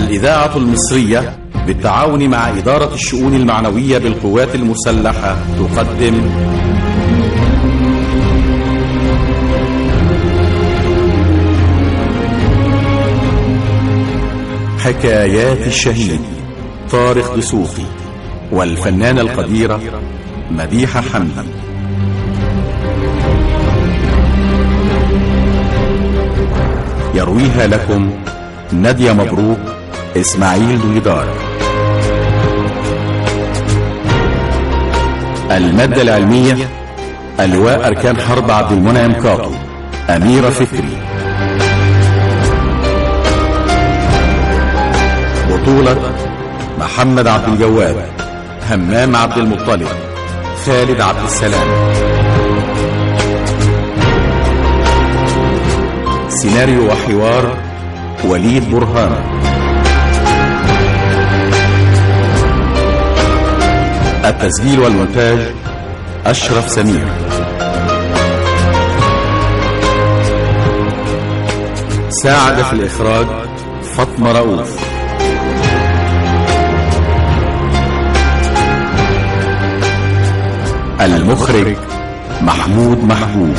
الإذاعة المصرية بالتعاون مع إدارة الشؤون المعنوية بالقوات المسلحة تقدم حكايات الشهيد طارق دسوقي والفنانة القديرة مديحة حمدي يرويها لكم نادية مبروك إسماعيل دويدار المادة العلمية اللواء أركان حرب عبد المنعم كاطو أميرة فكري بطولة محمد عبد الجواد همام عبد المطلب خالد عبد السلام سيناريو وحوار وليد برهان التسجيل والمونتاج أشرف سمير ساعد في الإخراج فاطمة رؤوف المخرج محمود محبوب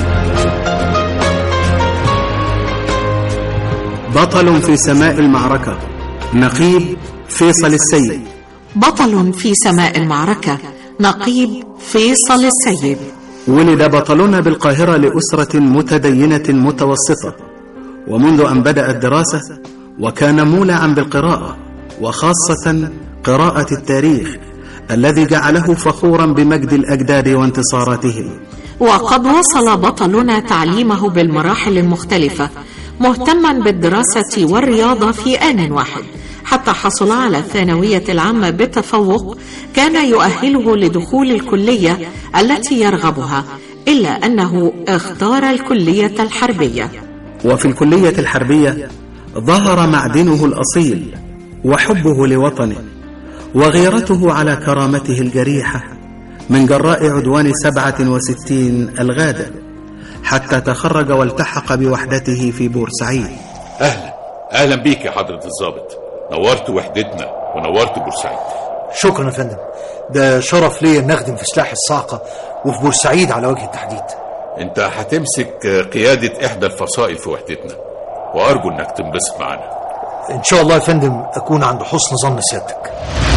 بطل في سماء المعركة نقيب فيصل السيد بطل في سماء المعركة نقيب فيصل السيد ولد بطلنا بالقاهرة لأسرة متدينة متوسطة ومنذ أن بدأ الدراسة وكان مولعا بالقراءة وخاصة قراءة التاريخ الذي جعله فخورا بمجد الأجداد وانتصاراتهم وقد وصل بطلنا تعليمه بالمراحل المختلفة مهتما بالدراسة والرياضة في آن واحد حتى حصل على الثانوية العامة بتفوق كان يؤهله لدخول الكلية التي يرغبها إلا أنه اختار الكلية الحربية وفي الكلية الحربية ظهر معدنه الأصيل وحبه لوطنه وغيرته على كرامته الجريحة من جراء عدوان سبعة وستين الغادة حتى تخرج والتحق بوحدته في بورسعيد اهلا اهلا بيك يا حضرة الضابط نورت وحدتنا ونورت بورسعيد شكرا يا فندم ده شرف ليا ان اخدم في سلاح الصاعقه وفي بورسعيد على وجه التحديد انت هتمسك قيادة احدى الفصائل في وحدتنا وارجو انك تنبسط معانا ان شاء الله يا فندم اكون عند حسن ظن سيادتك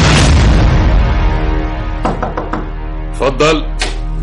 اتفضل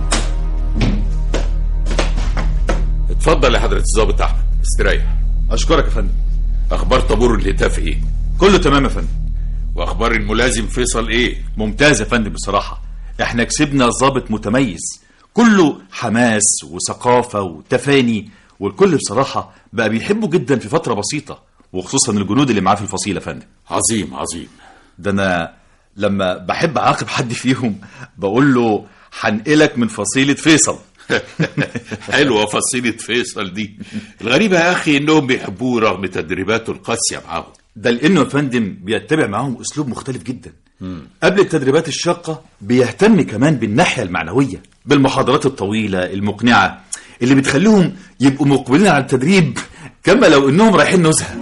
اتفضل يا حضرة الضابط احمد استريح اشكرك يا فندم اخبار طابور الهتاف ايه كله تمام يا فندم واخبار الملازم فيصل ايه ممتاز يا فندم بصراحة احنا كسبنا ضابط متميز كله حماس وثقافة وتفاني والكل بصراحة بقى بيحبه جدا في فترة بسيطة وخصوصا الجنود اللي معاه في الفصيلة يا فندم عظيم عظيم ده انا لما بحب اعاقب حد فيهم بقول له هنقلك من فصيلة فيصل حلوة فصيلة فيصل دي الغريبة يا أخي إنهم بيحبوه رغم تدريباته القاسية معاهم ده لانه يا فندم بيتبع معاهم اسلوب مختلف جدا قبل التدريبات الشاقة بيهتم كمان بالناحية المعنوية بالمحاضرات الطويلة المقنعة اللي بتخليهم يبقوا مقبلين على التدريب كما لو انهم رايحين نزهة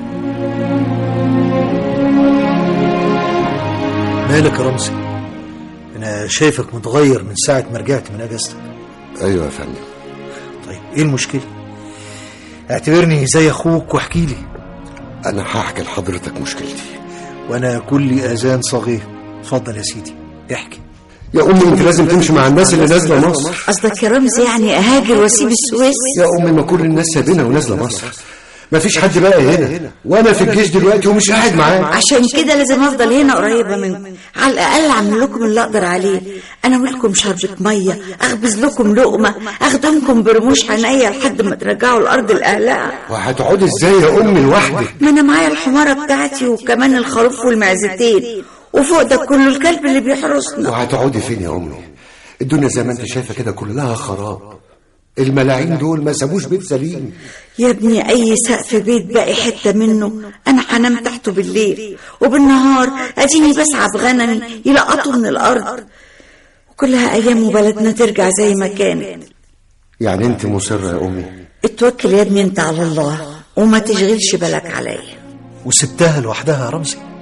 مالك يا رمزي انا شايفك متغير من ساعه ما رجعت من اجازتك ايوه يا فندم طيب ايه المشكله اعتبرني زي اخوك واحكي لي انا هحكي لحضرتك مشكلتي وانا كل اذان صغير اتفضل يا سيدي احكي يا امي انت لازم تمشي مع الناس اللي نازله مصر قصدك يا رمزي يعني اهاجر واسيب السويس يا امي ما كل الناس سابينها ونازله مصر ما فيش حد بقى هنا وانا في الجيش دلوقتي ومش قاعد معاه عشان كده لازم افضل هنا قريبه منكم على الاقل اعمل لكم اللي اقدر عليه انا لكم شربة ميه اخبز لكم لقمه اخدمكم برموش عينيا لحد ما ترجعوا الارض لاهلها وهتقعدي ازاي يا امي لوحدك ما انا معايا الحماره بتاعتي وكمان الخروف والمعزتين وفوق ده كله الكلب اللي بيحرسنا وهتقعدي فين يا امي الدنيا زي ما انت شايفه كده كلها خراب الملاعين دول ما سابوش بيت سليم يا ابني اي سقف بيت باقي حته منه انا هنام تحته بالليل وبالنهار اديني بسعى بغنمي يلقطوا من الارض وكلها ايام وبلدنا ترجع زي ما كانت يعني انت مصره يا امي اتوكل يا ابني انت على الله وما تشغلش بالك عليا وسبتها لوحدها يا رمزي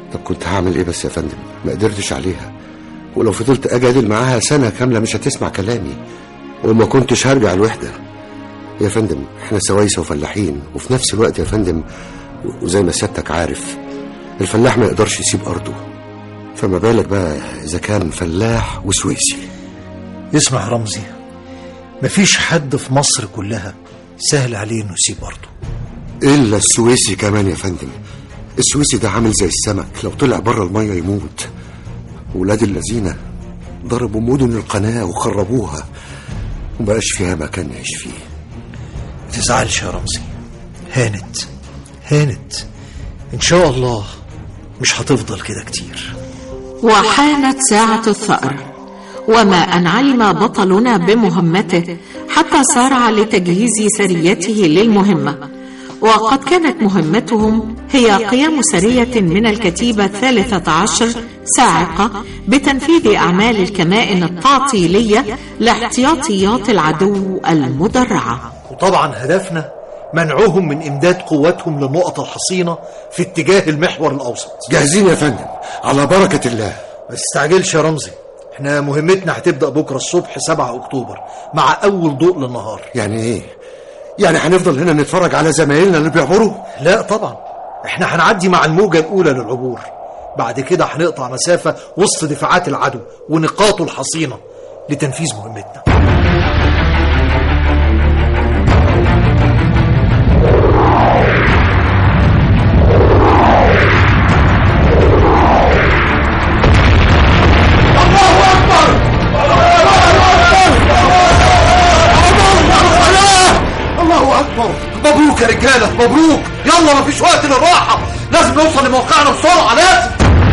طب كنت هعمل ايه بس يا فندم ما قدرتش عليها ولو فضلت اجادل معاها سنة كاملة مش هتسمع كلامي وما كنتش هرجع الوحدة يا فندم احنا سوايسة وفلاحين وفي نفس الوقت يا فندم وزي ما سيادتك عارف الفلاح ما يقدرش يسيب أرضه فما بالك بقى إذا كان فلاح وسويسي اسمع يا رمزي مفيش حد في مصر كلها سهل عليه انه يسيب ارضه إلا السويسي كمان يا فندم السويسي ده عامل زي السمك لو طلع بره المية يموت ولاد الذين ضربوا مدن القناة وخربوها ومبقاش فيها مكان نعيش فيه ما تزعلش يا رمزي هانت هانت ان شاء الله مش هتفضل كده كتير وحانت ساعة الثأر وما أن علم بطلنا بمهمته حتى سارع لتجهيز سريته للمهمة وقد كانت مهمتهم هي قيام سرية من الكتيبة الثالثة عشر ساعقة بتنفيذ أعمال الكمائن التعطيلية لاحتياطيات العدو المدرعة وطبعا هدفنا منعهم من امداد قواتهم للنقط الحصينه في اتجاه المحور الاوسط جاهزين يا فندم على بركة الله ما تستعجلش يا رمزي احنا مهمتنا هتبدا بكره الصبح 7 اكتوبر مع اول ضوء للنهار يعني ايه يعني هنفضل هنا نتفرج على زمايلنا اللي بيعبروا لا طبعا احنا هنعدي مع الموجه الاولى للعبور بعد كده هنقطع مسافه وسط دفاعات العدو ونقاطه الحصينه لتنفيذ مهمتنا الله أكبر مبروك يا رجاله مبروك يلا مفيش وقت للراحه لازم نوصل لموقعنا بسرعه لازم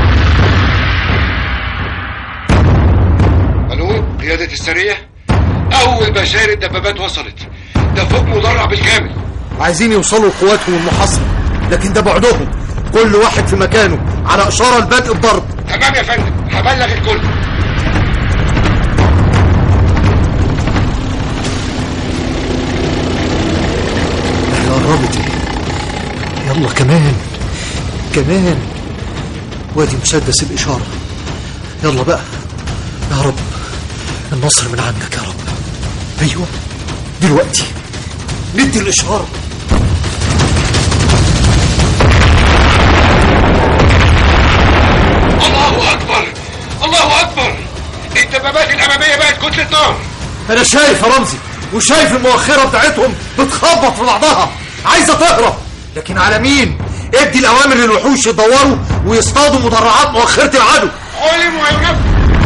الو قيادة السرية أول بشائر الدبابات وصلت ده فوق مدرع بالكامل عايزين يوصلوا لقواتهم المحاصره لكن ده بعدهم كل واحد في مكانه على اشاره لبدء الضرب تمام يا فندم هبلغ الكل هي قربت يلا كمان كمان وادي مسدس الإشارة يلا بقى يا رب النصر من عندك يا رب أيوة دلوقتي ندي الإشارة الله أكبر الله أكبر الدبابات الأمامية بقت كتلة نار أنا شايف يا رمزي وشايف المؤخرة بتاعتهم بتخبط في بعضها عايزة تهرب لكن على مين؟ ادي الأوامر للوحوش يدوروا ويصطادوا مدرعات مؤخرة العدو علم وينفذ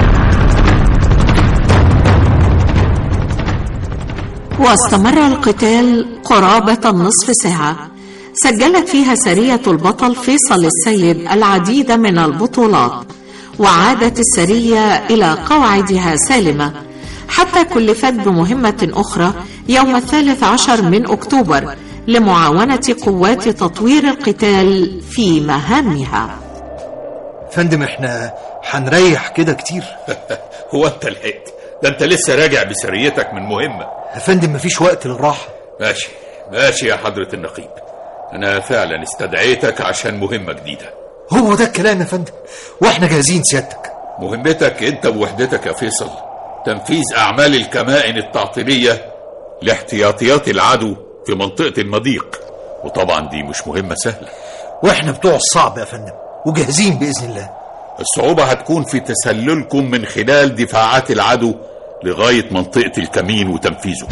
واستمر القتال قرابة النصف ساعة سجلت فيها سرية البطل فيصل السيد العديد من البطولات وعادت السرية إلى قواعدها سالمة حتى كلفت بمهمة أخرى يوم الثالث عشر من أكتوبر لمعاونة قوات تطوير القتال في مهامها فندم احنا هنريح كده كتير هو انت لحقت ده انت لسه راجع بسريتك من مهمة يا فندم مفيش وقت للراحة ماشي ماشي يا حضرة النقيب انا فعلا استدعيتك عشان مهمة جديدة هو ده الكلام يا فندم واحنا جاهزين سيادتك مهمتك انت بوحدتك يا فيصل تنفيذ اعمال الكمائن التعطيلية لاحتياطيات العدو في منطقة المضيق وطبعا دي مش مهمة سهلة واحنا بتوع الصعب يا فندم وجاهزين بإذن الله الصعوبة هتكون في تسللكم من خلال دفاعات العدو لغاية منطقة الكمين وتنفيذه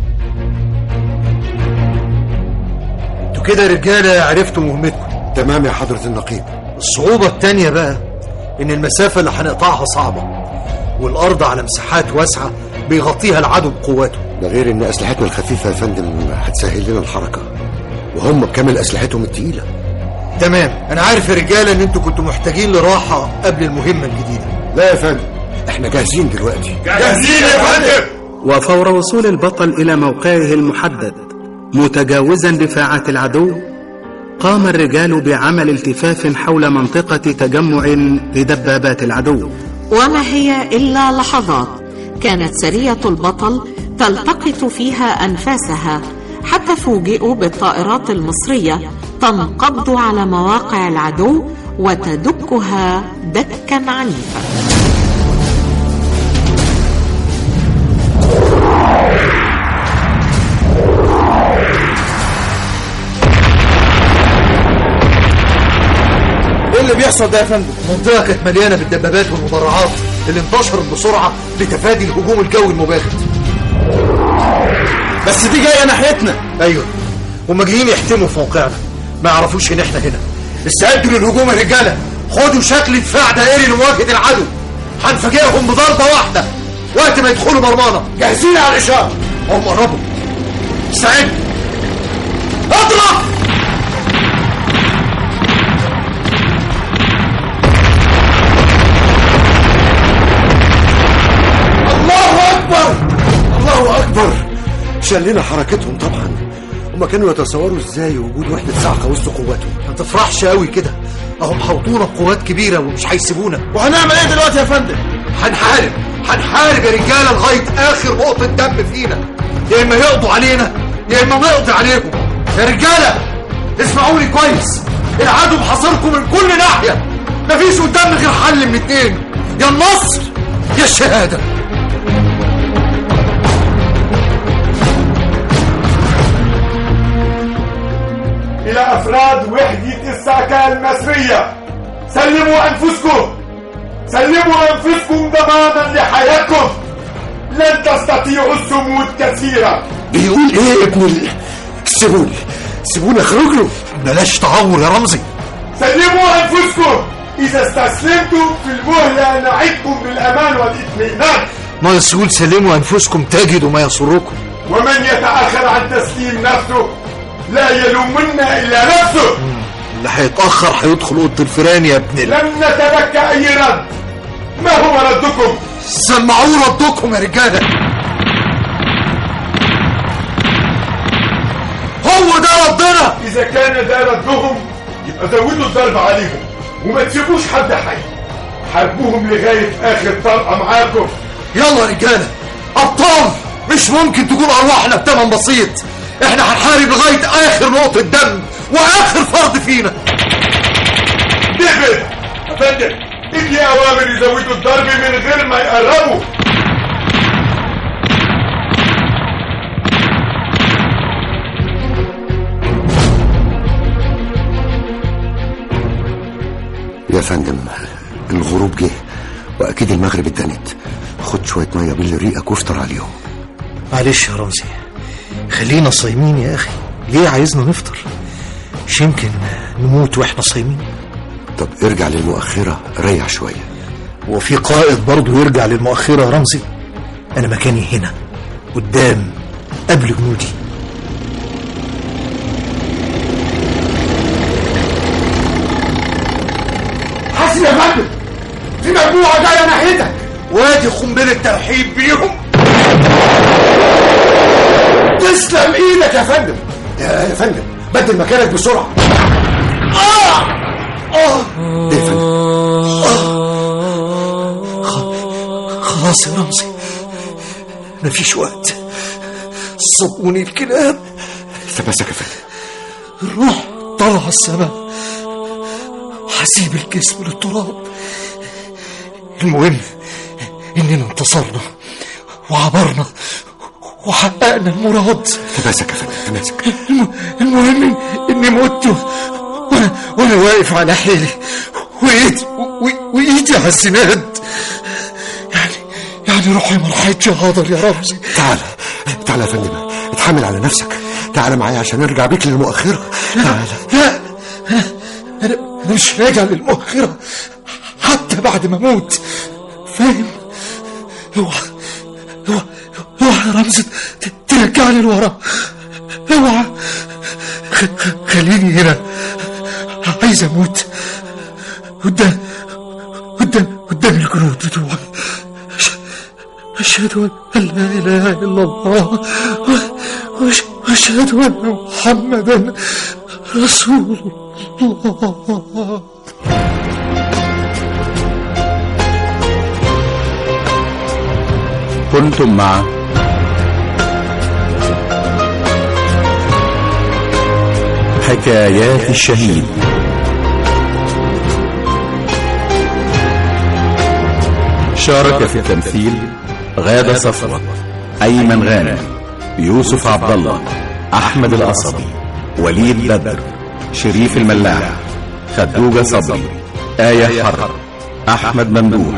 انتوا كده يا رجالة عرفتوا مهمتكم تمام يا حضرة النقيب الصعوبة التانية بقى إن المسافة اللي هنقطعها صعبة والأرض على مساحات واسعة بيغطيها العدو بقواته ده غير ان اسلحتنا الخفيفة يا فندم هتسهل لنا الحركة وهم بكامل اسلحتهم التقيلة تمام أنا عارف يا رجالة إن أنتوا كنتوا محتاجين لراحة قبل المهمة الجديدة لا يا فندم احنا جاهزين دلوقتي جاهزين يا فندم وفور وصول البطل إلى موقعه المحدد متجاوزا دفاعات العدو قام الرجال بعمل التفاف حول منطقة تجمع لدبابات العدو وما هي إلا لحظات كانت سرية البطل تلتقط فيها أنفاسها حتى فوجئوا بالطائرات المصرية تنقض على مواقع العدو وتدكها دكا عنيفا ايه اللي بيحصل ده يا فندم؟ المنطقة كانت مليانة بالدبابات والمدرعات اللي انتشرت بسرعة لتفادي الهجوم الجوي المباغت بس دي جاية ناحيتنا ايوه هما جايين يحتموا في موقعنا ما يعرفوش ان احنا هنا استعدوا للهجوم يا رجالة خدوا شكل دفاع دائري لمواجهة العدو هنفاجئهم بضربة واحدة وقت ما يدخلوا مرمانا جاهزين على الإشارة هم قربوا استعد اضرب الله أكبر الله أكبر شلنا حركتهم طبعا هما كانوا يتصوروا ازاي وجود وحدة صاعقة وسط قواتهم ما تفرحش قوي كده اهم حوطونا بقوات كبيرة ومش هيسيبونا وهنعمل ايه دلوقتي يا فندم هنحارب هنحارب يا رجالة لغاية اخر نقطة دم فينا يا اما يقضوا علينا يا اما نقضي عليهم يا رجالة اسمعوني كويس العدو محاصركم من كل ناحية مفيش قدامنا غير حل من اتنين يا النصر يا الشهادة إلى أفراد وحدة الساكة المصرية سلموا أنفسكم سلموا أنفسكم ضمانا لحياتكم لن تستطيعوا الصمود كثيرا بيقول ايه يا ابن ال... سيبوني سيبوني اخرج له بلاش تعور يا رمزي سلموا أنفسكم إذا استسلمتم في المهلة نعدكم بالأمان والاطمئنان ما يسهول سلموا انفسكم تجدوا ما يسركم ومن يتأخر عن تسليم نفسه لا يلومن إلا نفسه اللي هيتأخر هيدخل أوضة الفيران يا ابن ال... لم نتبكى أي رد ما هو ردكم سمعوا ردكم يا رجالة هو ده ردنا إذا كان ده ردهم يبقى زودوا الضرب عليهم وما تسيبوش حد حي حاربوهم لغاية آخر طلقة معاكم يلا يا رجالة أبطال مش ممكن تكون أرواحنا بتمن بسيط احنا هنحارب لغاية آخر نقطة دم وآخر فرد فينا ديفيد يا فندم ادي أوامر يزودوا الضرب من غير ما يقربوا يا فندم الغروب جه واكيد المغرب اتدنت خد شوية مية بين ريقك وافطر عليهم معلش يا رمزي خلينا صايمين يا أخي ليه عايزنا نفطر مش يمكن نموت واحنا صايمين طب ارجع للمؤخرة ريح شوية وفي قائد برضه يرجع للمؤخرة يا رمزي أنا مكاني هنا قدام قبل جنودي حاسب يا فندم في مجموعة جاية ناحيتك وادي قنبلة ترحيب بيهم تسلم ايدك يا فندم يا يا فندم بدل مكانك بسرعة ايه يا فندم خلاص يا رمزي مفيش وقت صبوني الكلاب تمسك يا فندم الروح طلع السماء هسيب الجسم للتراب المهم اننا انتصرنا وعبرنا وحققنا المراد تمسك يا فندم تمسك الم- المهم إن- اني مت وانا وانا واقف على حيلي وايدي و- وايدي على الزناد يعني يعني روحي ما راحتش هقدر يا رمزي تعال تعال يا فندم اتحمل على نفسك تعال معايا عشان ارجع بيك للمؤخرة تعال لا انا انا أنا مش راجع للمؤخرة حتى بعد ما اموت فاهم اوعى اوعى اوعى يا رمزي ت- ترجعني لورا اوعى خ- خ- خليني هنا عايز اموت قدام قدام قدام الجنود بتوعي أش- أشهد أن لا إله إلا الله و- وأش- وأشهد أن محمدا رسول الله كنتم مع حكايات الشهيد شارك في التمثيل غادة صفوت أيمن غانم يوسف عبد الله أحمد القصبي وليد بدر شريف الملاح خدوجة صبري آية حرب أحمد ممدوح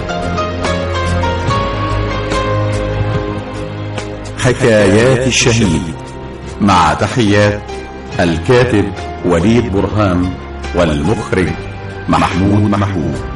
حكايات الشهيد مع تحيات الكاتب وليد برهان والمخرج محمود محبوب